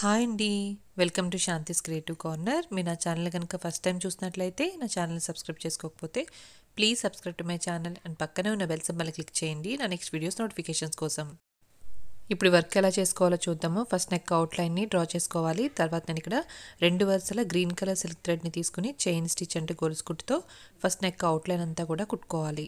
hi అండి welcome to Shanthi's creative corner మీరు నా ఛానల్ కనుక ఫస్ట్ టైం చూసినట్లయితే నా ఛానల్ని సబ్స్క్రైబ్ చేసుకోకపోతే please subscribe to my channel and పక్కనే ఉన్న బెల్ సింబల్ క్లిక్ చేయండి నా నెక్స్ట్ వీడియోస్ నోటిఫికేషన్స్ కోసం ఇప్పుడు వర్క్ ఎలా చేసుకోవాలో చూద్దాము ఫస్ట్ నెక్ అవుట్లైన్ని డ్రా చేసుకోవాలి తర్వాత నేను ఇక్కడ రెండు వరుసల గ్రీన్ కలర్ సిల్క్ థ్రెడ్ని తీసుకుని చైన్ స్టిచ్ అంటే గొలుసు కుట్టుతో ఫస్ట్ నెక్ అవుట్లైన్ అంతా కూడా కుట్టుకోవాలి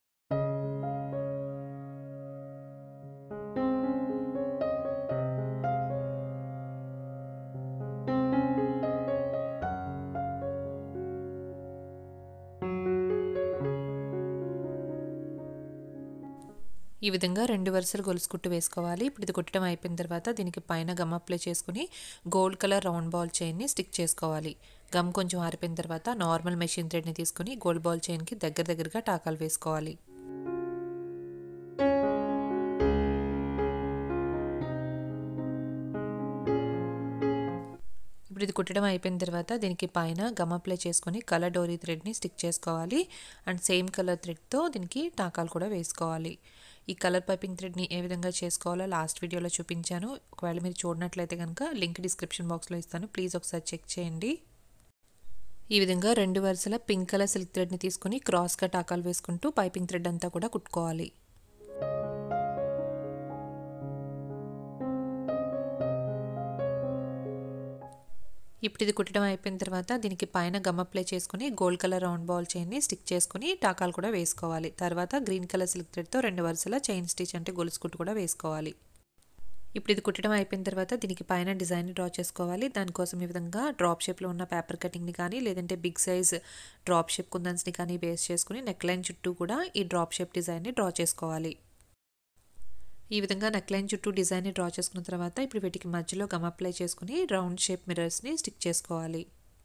ఈ విధంగా రెండు వరుసలు గొలుసు కుట్టు వేసుకోవాలి ఇప్పుడు ఇది కుట్టడం అయిపోయిన తర్వాత దీనికి పైన గమ్ అప్లై చేసుకుని గోల్డ్ కలర్ రౌండ్ బాల్ చైన్ని స్టిక్ చేసుకోవాలి గమ్ కొంచెం ఆరిపోయిన తర్వాత నార్మల్ మెషిన్ థ్రెడ్ని తీసుకుని గోల్డ్ బాల్ చైన్కి దగ్గర దగ్గరగా టాకాలు వేసుకోవాలి ఇప్పుడు ఇది కుట్టడం అయిపోయిన తర్వాత దీనికి పైన గమ్ అప్లై చేసుకొని కలర్ డోరీ థ్రెడ్ని స్టిక్ చేసుకోవాలి అండ్ సేమ్ కలర్ థ్రెడ్తో దీనికి టాకాలు కూడా వేసుకోవాలి ఈ కలర్ పైపింగ్ థ్రెడ్ని ఏ విధంగా చేసుకోవాలో లాస్ట్ వీడియోలో చూపించాను ఒకవేళ మీరు చూడనట్లయితే కనుక లింక్ డిస్క్రిప్షన్ బాక్స్లో ఇస్తాను ప్లీజ్ ఒకసారి చెక్ చేయండి ఈ విధంగా రెండు వరుసల పింక్ కలర్ సిల్క్ థ్రెడ్ని తీసుకుని క్రాస్గా టాకాలు వేసుకుంటూ పైపింగ్ థ్రెడ్ అంతా కూడా కుట్టుకోవాలి ఇప్పుడు ఇది కుట్టడం అయిపోయిన తర్వాత దీనికి పైన గమ్ అప్లై చేసుకుని గోల్డ్ కలర్ రౌండ్ బాల్ చైన్ని స్టిక్ చేసుకుని టాకాలు కూడా వేసుకోవాలి తర్వాత గ్రీన్ కలర్ సిల్క్ థ్రెడ్తో రెండు వరుసల చైన్ స్టిచ్ అంటే గొలుసు కుట్టు కూడా వేసుకోవాలి ఇప్పుడు ఇది కుట్టడం అయిపోయిన తర్వాత దీనికి పైన డిజైన్ డ్రా చేసుకోవాలి దానికోసం ఈ విధంగా డ్రాప్ షేప్లో ఉన్న పేపర్ కటింగ్ని కానీ లేదంటే బిగ్ సైజ్ డ్రాప్ షేప్ కుందన్స్ని కానీ బేస్ చేసుకుని నెక్ లైన్ చుట్టూ కూడా ఈ డ్రాప్ షేప్ డిజైన్ని డ్రా చేసుకోవాలి ఈ విధంగా నెక్లైన్ చుట్టూ డిజైన్ని డ్రా చేసుకున్న తర్వాత ఇప్పుడు వీటికి మధ్యలో గమ్ అప్లై చేసుకుని రౌండ్ షేప్ మిర్రర్స్ని స్టిక్ చేసుకోవాలి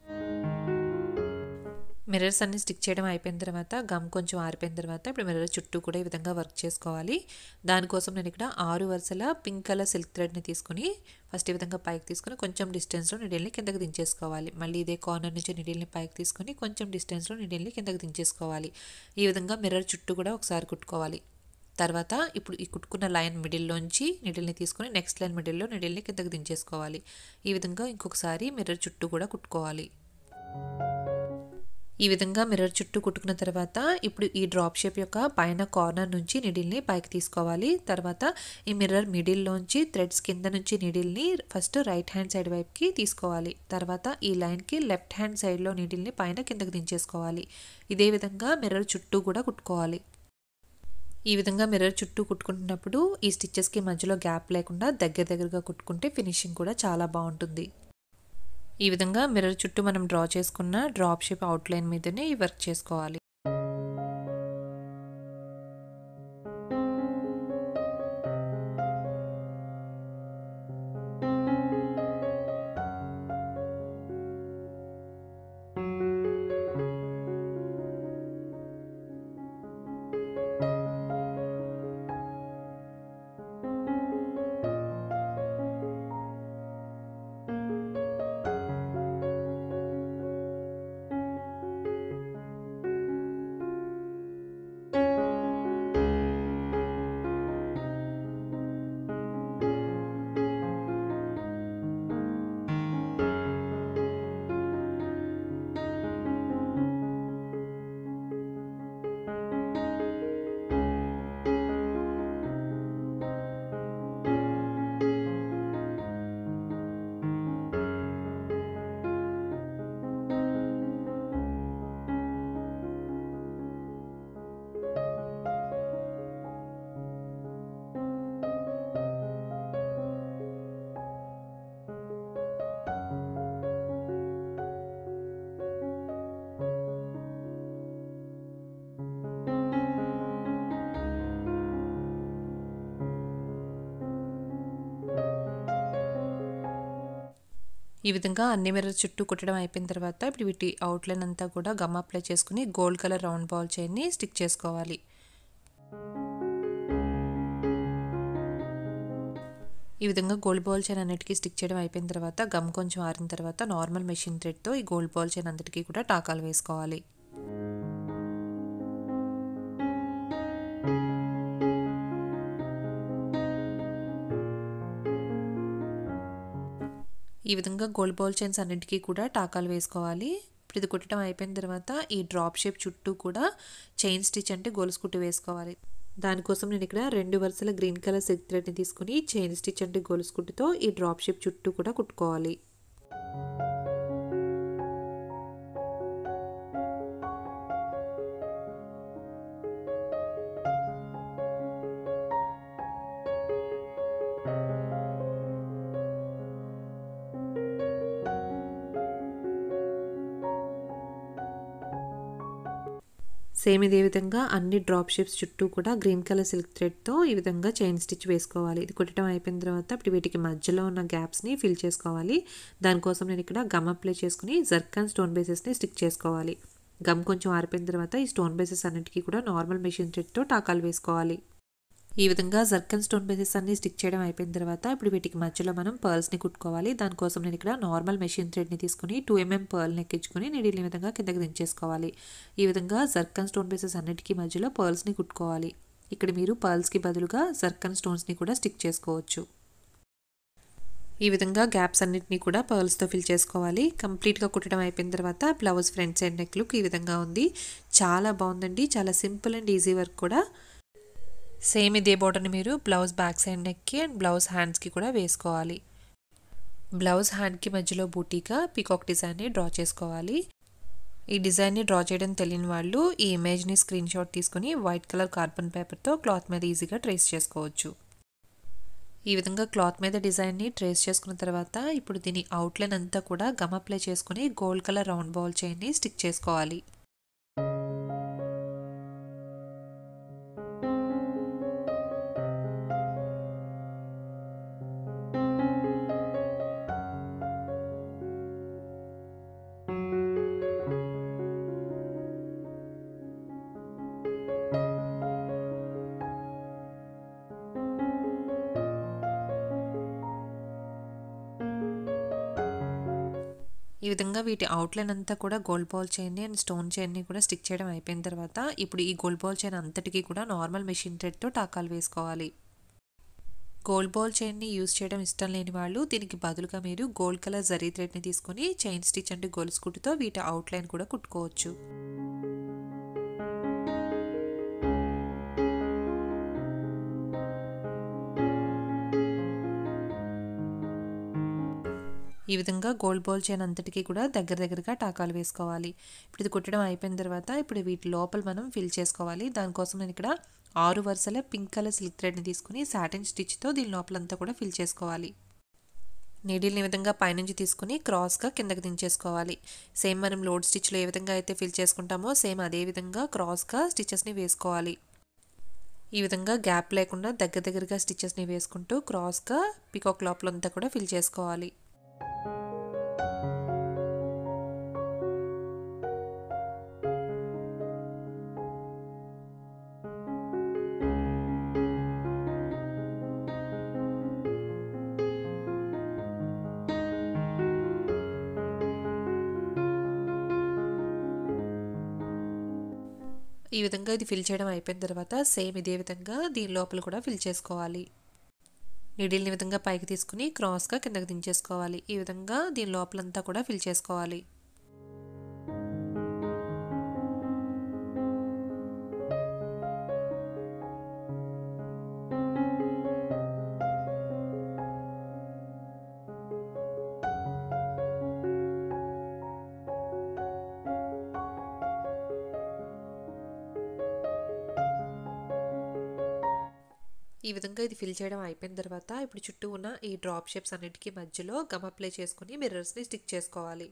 మిర్రర్స్ అన్ని స్టిక్ చేయడం అయిపోయిన తర్వాత గమ్ కొంచెం ఆరిపోయిన తర్వాత ఇప్పుడు మిర్రర్ చుట్టూ కూడా ఈ విధంగా వర్క్ చేసుకోవాలి దానికోసం నేను ఇక్కడ ఆరు వరుసల పింక్ కలర్ సిల్క్ థ్రెడ్ని తీసుకుని ఫస్ట్ ఈ విధంగా పైకి తీసుకుని కొంచెం డిస్టెన్స్లో నిడిల్ని కిందకి దించేసుకోవాలి మళ్ళీ ఇదే కార్నర్ నుంచి నిడిల్ని పైకి తీసుకుని కొంచెం డిస్టెన్స్లో నిడిల్ని కిందకి దించేసుకోవాలి ఈ విధంగా మిర్రర్ చుట్టూ కూడా ఒకసారి కుట్టుకోవాలి తర్వాత ఇప్పుడు ఈ కుట్టుకున్న లైన్ మిడిల్లోంచి నిడిల్ని తీసుకొని నెక్స్ట్ లైన్ మిడిల్లో నిడిల్ని కిందకి దించేసుకోవాలి ఈ విధంగా ఇంకొకసారి మిర్రర్ చుట్టూ కూడా కుట్టుకోవాలి ఈ విధంగా మిర్రర్ చుట్టూ కుట్టుకున్న తర్వాత ఇప్పుడు ఈ డ్రాప్ షేప్ యొక్క పైన కార్నర్ నుంచి నిడిల్ని పైకి తీసుకోవాలి తర్వాత ఈ మిర్రర్ మిడిల్లోంచి థ్రెడ్స్ కింద నుంచి నిడిల్ని ఫస్ట్ రైట్ హ్యాండ్ సైడ్ వైపుకి తీసుకోవాలి తర్వాత ఈ లైన్కి లెఫ్ట్ హ్యాండ్ సైడ్లో నిడిల్ని పైన కిందకి దించేసుకోవాలి ఇదే విధంగా మిర్రర్ చుట్టూ కూడా కుట్టుకోవాలి ఈ విధంగా మిర్రర్ చుట్టూ కుట్టుకుంటున్నప్పుడు ఈ స్టిచ్చెస్కి మధ్యలో గ్యాప్ లేకుండా దగ్గర దగ్గరగా కుట్టుకుంటే ఫినిషింగ్ కూడా చాలా బాగుంటుంది ఈ విధంగా మిర్రర్ చుట్టూ మనం డ్రా చేసుకున్న డ్రాప్ షేప్ అవుట్లైన్ మీదనే ఈ వర్క్ చేసుకోవాలి ఈ విధంగా అన్ని మిర్రర్ చుట్టూ కుట్టడం అయిపోయిన తర్వాత ఇప్పుడు వీటి అవుట్లైన్ అంతా కూడా గమ్ అప్లై చేసుకుని గోల్డ్ కలర్ రౌండ్ బాల్ చైన్ని స్టిక్ చేసుకోవాలి ఈ విధంగా గోల్డ్ బాల్ చైన్ అన్నిటికీ స్టిక్ చేయడం అయిపోయిన తర్వాత గమ్ కొంచెం ఆరిన తర్వాత నార్మల్ మెషిన్ థ్రెడ్తో ఈ గోల్డ్ బాల్ చైన్ అంతటికీ కూడా టాకాలు వేసుకోవాలి ఈ విధంగా గోల్డ్ బాల్ చైన్స్ అన్నింటికీ కూడా టాకాలు వేసుకోవాలి ఇప్పుడు ఇది కుట్టడం అయిపోయిన తర్వాత ఈ డ్రాప్ షేప్ చుట్టూ కూడా చైన్ స్టిచ్ అంటే గొలుసు కుట్టు వేసుకోవాలి దానికోసం నేను ఇక్కడ రెండు వరుసల గ్రీన్ కలర్ సిల్క్ థ్రెడ్ని తీసుకుని చైన్ స్టిచ్ అంటే గొలుసు కుట్టుతో ఈ డ్రాప్ షేప్ చుట్టూ కూడా కుట్టుకోవాలి సేమ్ ఇదే విధంగా అన్ని డ్రాప్ షేప్స్ చుట్టూ కూడా గ్రీన్ కలర్ సిల్క్ థ్రెడ్తో ఈ విధంగా చైన్ స్టిచ్ వేసుకోవాలి ఇది కుట్టడం అయిపోయిన తర్వాత ఇప్పుడు వీటికి మధ్యలో ఉన్న గ్యాప్స్ని ఫిల్ చేసుకోవాలి దానికోసం నేను ఇక్కడ గమ్ అప్లై చేసుకుని జర్కన్ స్టోన్ బేసెస్ని స్టిక్ చేసుకోవాలి గమ్ కొంచెం ఆరిపోయిన తర్వాత ఈ స్టోన్ బేసెస్ అన్నిటికీ కూడా నార్మల్ మెషిన్ థ్రెడ్తో టాకాలు వేసుకోవాలి ఈ విధంగా జర్కన్ స్టోన్ బేసెస్ అన్ని స్టిక్ చేయడం అయిపోయిన తర్వాత ఇప్పుడు వీటికి మధ్యలో మనం పర్ల్స్ని కుట్టుకోవాలి దానికోసం నేను ఇక్కడ నార్మల్ మెషిన్ థ్రెడ్ని తీసుకుని టూ ఎంఎం పర్ల్ని ఎక్కించుకొని నీడిల్ని విధంగా కిందకి దించేసుకోవాలి ఈ విధంగా జర్కన్ స్టోన్ బేసెస్ అన్నిటికీ మధ్యలో పర్ల్స్ని కుట్టుకోవాలి ఇక్కడ మీరు పర్ల్స్కి బదులుగా జర్కన్ స్టోన్స్ని కూడా స్టిక్ చేసుకోవచ్చు ఈ విధంగా గ్యాప్స్ అన్నిటినీ కూడా పర్ల్స్తో ఫిల్ చేసుకోవాలి కంప్లీట్గా కుట్టడం అయిపోయిన తర్వాత blouse front side neck look ఈ విధంగా ఉంది చాలా బాగుందండి చాలా సింపుల్ అండ్ ఈజీ వర్క్ కూడా సేమ్ ఇదే బోర్డర్ని మీరు బ్లౌజ్ బ్యాక్ సైడ్ నెక్కి అండ్ బ్లౌజ్ హ్యాండ్స్కి కూడా వేసుకోవాలి బ్లౌజ్ హ్యాండ్కి మధ్యలో బూటీగా పీకాక్ డిజైన్ని డ్రా చేసుకోవాలి ఈ డిజైన్ని డ్రా చేయడం తెలియని వాళ్ళు ఈ ఇమేజ్ని స్క్రీన్ షాట్ తీసుకుని వైట్ కలర్ కార్బన్ పేపర్తో క్లాత్ మీద ఈజీగా ట్రేస్ చేసుకోవచ్చు ఈ విధంగా క్లాత్ మీద డిజైన్ని ట్రేస్ చేసుకున్న తర్వాత ఇప్పుడు దీని అవుట్లైన్ అంతా కూడా గమ్ అప్లై చేసుకుని గోల్డ్ కలర్ రౌండ్ బాల్ చైన్ని స్టిక్ చేసుకోవాలి ఈ విధంగా వీటి అవుట్లైన్ అంతా కూడా గోల్డ్ బాల్ చైన్ని అండ్ స్టోన్ చైన్ని కూడా స్టిక్ చేయడం అయిపోయిన తర్వాత ఇప్పుడు ఈ గోల్డ్ బాల్ చైన్ అంతటికీ కూడా నార్మల్ మెషిన్ థ్రెడ్తో టాకాలు వేసుకోవాలి గోల్డ్ బాల్ చైన్ని యూస్ చేయడం ఇష్టం లేని వాళ్ళు దీనికి బదులుగా మీరు గోల్డ్ కలర్ జరీ థ్రెడ్ని తీసుకొని చైన్ స్టిచ్ అంటే గొలుసు కుట్టుతో వీటి అవుట్లైన్ కూడా కుట్టుకోవచ్చు ఈ విధంగా గోల్డ్ బాల్ చైన్ అంతటికీ కూడా దగ్గర దగ్గరగా టాకాలు వేసుకోవాలి ఇప్పుడు ఇది కుట్టడం అయిపోయిన తర్వాత ఇప్పుడు వీటి లోపల మనం ఫిల్ చేసుకోవాలి దానికోసం నేను ఇక్కడ ఆరు వరుసల పింక్ కలర్ సిల్క్ థ్రెడ్ని తీసుకుని సాటిన్ స్టిచ్తో దీని లోపలంతా కూడా ఫిల్ చేసుకోవాలి నీడిల్ని విధంగా పైనుంచి తీసుకుని క్రాస్గా కిందకి దించేసుకోవాలి సేమ్ మనం లోడ్ స్టిచ్లో ఏ విధంగా అయితే ఫిల్ చేసుకుంటామో సేమ్ అదే విధంగా క్రాస్గా స్టిచెస్ని వేసుకోవాలి ఈ విధంగా గ్యాప్ లేకుండా దగ్గర దగ్గరగా స్టిచెస్ని వేసుకుంటూ క్రాస్గా పికాక్ లోపలంతా కూడా ఫిల్ చేసుకోవాలి ఈ విధంగా ఇది ఫిల్ చేయడం అయిపోయిన తర్వాత సేమ్ ఇదే విధంగా దీని లోపల కూడా ఫిల్ చేసుకోవాలి నీడిల్ని విధంగా పైకి తీసుకుని క్రాస్గా కిందకి దించేసుకోవాలి ఈ విధంగా దీని లోపలంతా కూడా ఫిల్ చేసుకోవాలి ఈ విధంగా ఇది ఫిల్ చేయడం అయిపోయిన తర్వాత ఇప్పుడు చుట్టూ ఉన్న ఈ డ్రాప్ షేప్స్ అన్నిటికీ మధ్యలో గమ్ అప్లై చేసుకుని మిర్రర్స్ని స్టిక్ చేసుకోవాలి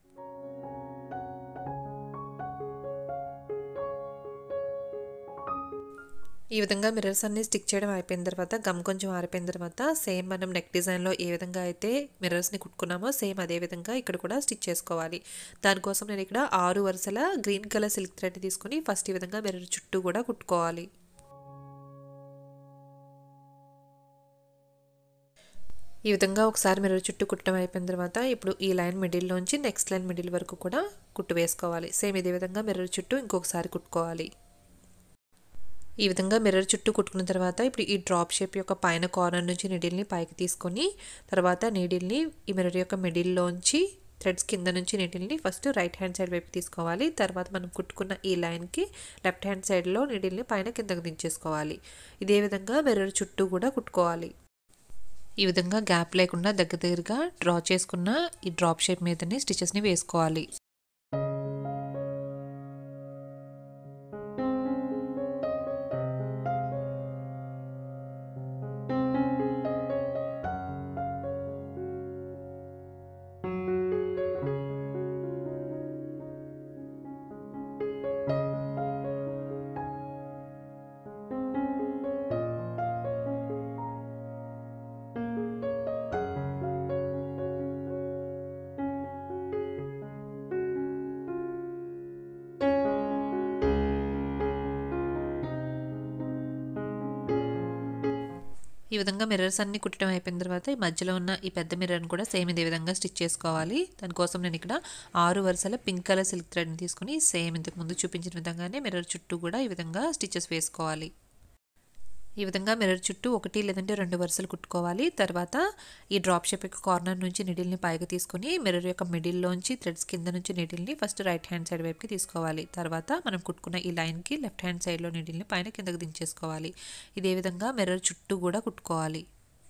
ఈ విధంగా మిర్రర్స్ అన్ని స్టిక్ చేయడం అయిపోయిన తర్వాత గమ్ కొంచెం ఆరిపోయిన తర్వాత సేమ్ మనం నెక్ డిజైన్లో ఏ విధంగా అయితే మిర్రర్స్ని కుట్టుకున్నామో సేమ్ అదే విధంగా ఇక్కడ కూడా స్టిచ్ చేసుకోవాలి దానికోసం నేను ఇక్కడ ఆరు వరుసల గ్రీన్ కలర్ సిల్క్ థ్రెడ్ని తీసుకుని ఫస్ట్ ఈ విధంగా మిర్రర్ చుట్టూ కూడా కుట్టుకోవాలి ఈ విధంగా ఒకసారి మిర్రర్ చుట్టూ కుట్టడం అయిపోయిన తర్వాత ఇప్పుడు ఈ లైన్ మిడిల్లోంచి నెక్స్ట్ లైన్ మిడిల్ వరకు కూడా కుట్టు వేసుకోవాలి సేమ్ ఇదే విధంగా మిర్రర్ చుట్టూ ఇంకొకసారి కుట్టుకోవాలి ఈ విధంగా మిర్రర్ చుట్టూ కుట్టుకున్న తర్వాత ఇప్పుడు ఈ డ్రాప్ షేప్ యొక్క పైన కార్నర్ నుంచి నీడిల్ని పైకి తీసుకొని తర్వాత నీడిల్ని ఈ మిర్రర్ యొక్క మిడిల్లోంచి థ్రెడ్స్ కింద నుంచి నీడిల్ని ఫస్ట్ రైట్ హ్యాండ్ సైడ్ వైపు తీసుకోవాలి తర్వాత మనం కుట్టుకున్న ఈ లైన్కి లెఫ్ట్ హ్యాండ్ సైడ్లో నీడిల్ని పైన కిందకు దించేసుకోవాలి ఇదే విధంగా మిర్రర్ చుట్టూ కూడా కుట్టుకోవాలి ఈ విధంగా గ్యాప్ లేకుండా దగ్గర దగ్గరగా డ్రా చేసుకున్న ఈ డ్రాప్ షేప్ మీదనే స్టిచెస్ని వేసుకోవాలి ఈ విధంగా మిర్రర్స్ అన్ని కుట్టడం అయిపోయిన తర్వాత ఈ మధ్యలో ఉన్న ఈ పెద్ద మిర్రర్ని కూడా సేమ్ ఇదే విధంగా స్టిచ్ చేసుకోవాలి దానికోసం నేను ఇక్కడ ఆరు వరుసల పింక్ కలర్ సిల్క్ థ్రెడ్ని తీసుకుని సేమ్ ఇంతకు ముందు చూపించిన విధంగానే మిర్రర్ చుట్టూ కూడా ఈ విధంగా స్టిచెస్ వేసుకోవాలి ఈ విధంగా మిర్రర్ చుట్టూ ఒకటి లేదంటే రెండు వరుసలు కుట్టుకోవాలి తర్వాత ఈ డ్రాప్ షేప్ యొక్క కార్నర్ నుంచి నిడిల్ని పైకి తీసుకుని మిర్రర్ యొక్క మిడిల్లోంచి థ్రెడ్స్ కింద నుంచి నిడిల్ని ఫస్ట్ రైట్ హ్యాండ్ సైడ్ వైపుకి తీసుకోవాలి తర్వాత మనం కుట్టుకున్న ఈ లైన్కి లెఫ్ట్ హ్యాండ్ సైడ్లో నిడిల్ని పైన కిందకి దించేసుకోవాలి ఇదే విధంగా మిర్రర్ చుట్టూ కూడా కుట్టుకోవాలి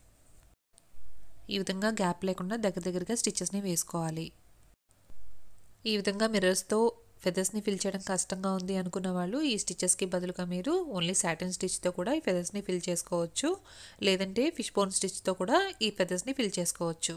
ఈ విధంగా గ్యాప్ లేకుండా దగ్గర దగ్గరగా స్టిచెస్ని వేసుకోవాలి ఈ విధంగా మిర్రర్స్తో ఫెదర్స్ని ఫిల్ చేయడం కష్టంగా ఉంది అనుకున్న వాళ్ళు ఈ స్టిచెస్కి బదులుగా మీరు ఓన్లీ సాటిన్ స్టిచ్తో కూడా ఈ ఫెదర్స్ని ఫిల్ చేసుకోవచ్చు లేదంటే ఫిష్ బోన్ స్టిచ్తో కూడా ఈ ఫెదర్స్ని ఫిల్ చేసుకోవచ్చు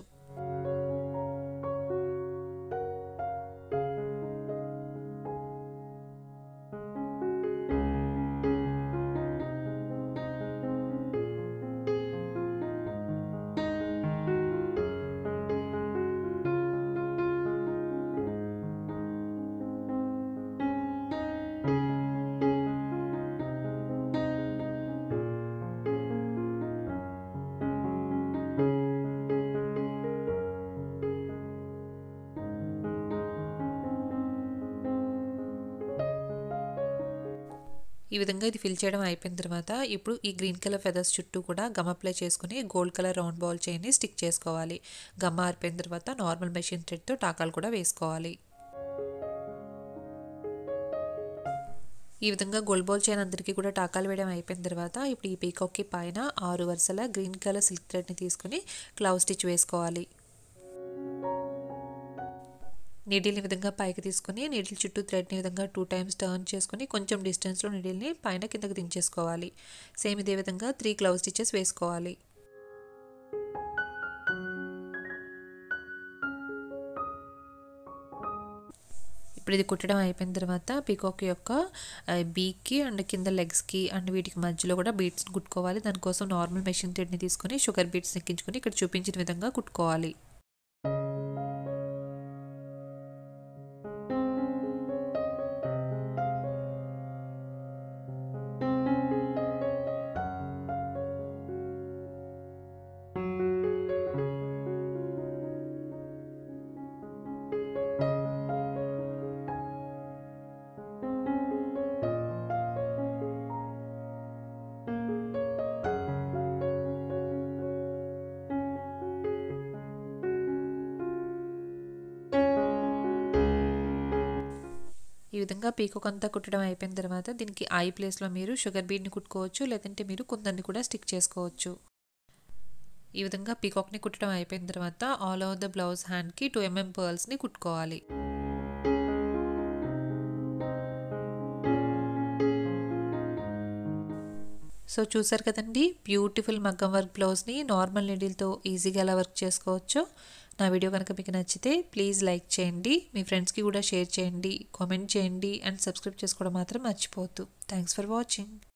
ఈ విధంగా ఇది ఫిల్ చేయడం అయిపోయిన తర్వాత ఇప్పుడు ఈ గ్రీన్ కలర్ ఫెదర్స్ చుట్టూ కూడా గమ్ అప్లై చేసుకుని గోల్డ్ కలర్ రౌండ్ బాల్ చైన్ని స్టిక్ చేసుకోవాలి గమ్ ఆరిపోయిన తర్వాత నార్మల్ మెషిన్ థ్రెడ్తో టాకాలు కూడా వేసుకోవాలి ఈ విధంగా గోల్డ్ బాల్ చైన్ అందరికీ కూడా టాకాలు వేయడం అయిపోయిన తర్వాత ఇప్పుడు ఈ పీకాక్కి పైన ఆరు వరుసల గ్రీన్ కలర్ సిల్క్ థ్రెడ్ని తీసుకుని క్లౌ స్టిచ్ వేసుకోవాలి నీడిల్ని విధంగా పైకి తీసుకొని నీడిల్ చుట్టూ థ్రెడ్ని విధంగా టూ టైమ్స్ టర్న్ చేసుకొని కొంచెం డిస్టెన్స్లో నీడిల్ని పైన కిందకి దించేసుకోవాలి సేమ్ ఇదే విధంగా త్రీ క్లౌజ్ స్టిచెస్ వేసుకోవాలి ఇప్పుడు ఇది కుట్టడం అయిపోయిన తర్వాత పీకాక్ యొక్క బీక్కి అండ్ కింద లెగ్స్కి అండ్ వీటికి మధ్యలో కూడా బీట్స్ కుట్టుకోవాలి దానికోసం నార్మల్ మెషిన్ థ్రెడ్ని తీసుకొని షుగర్ బీట్స్ ఎక్కించుకొని ఇక్కడ చూపించిన విధంగా కుట్టుకోవాలి ఈ విధంగా పీకోక్ అంతా కుట్టడం అయిపోయిన తర్వాత దీనికి ఐ ప్లేస్లో మీరు షుగర్ బీడ్ని కుట్టుకోవచ్చు లేదంటే మీరు కుందన్ని కూడా స్టిక్ చేసుకోవచ్చు ఈ విధంగా పీకాక్ని కుట్టడం అయిపోయిన తర్వాత ఆల్ ఓవర్ ద బ్లౌజ్ హ్యాండ్కి టూ ఎంఎం పర్ల్స్ని కుట్టుకోవాలి సో చూసారు కదండి బ్యూటిఫుల్ మగ్గం వర్క్ బ్లౌజ్ని నార్మల్ నీడిల్తో ఈజీగా ఎలా వర్క్ చేసుకోవచ్చు నా వీడియో కనుక మీకు నచ్చితే ప్లీజ్ లైక్ చేయండి మీ ఫ్రెండ్స్కి కూడా షేర్ చేయండి కామెంట్ చేయండి అండ్ సబ్స్క్రైబ్ చేసుకోవడం మాత్రం మర్చిపోవద్దు థ్యాంక్స్ ఫర్ వాచింగ్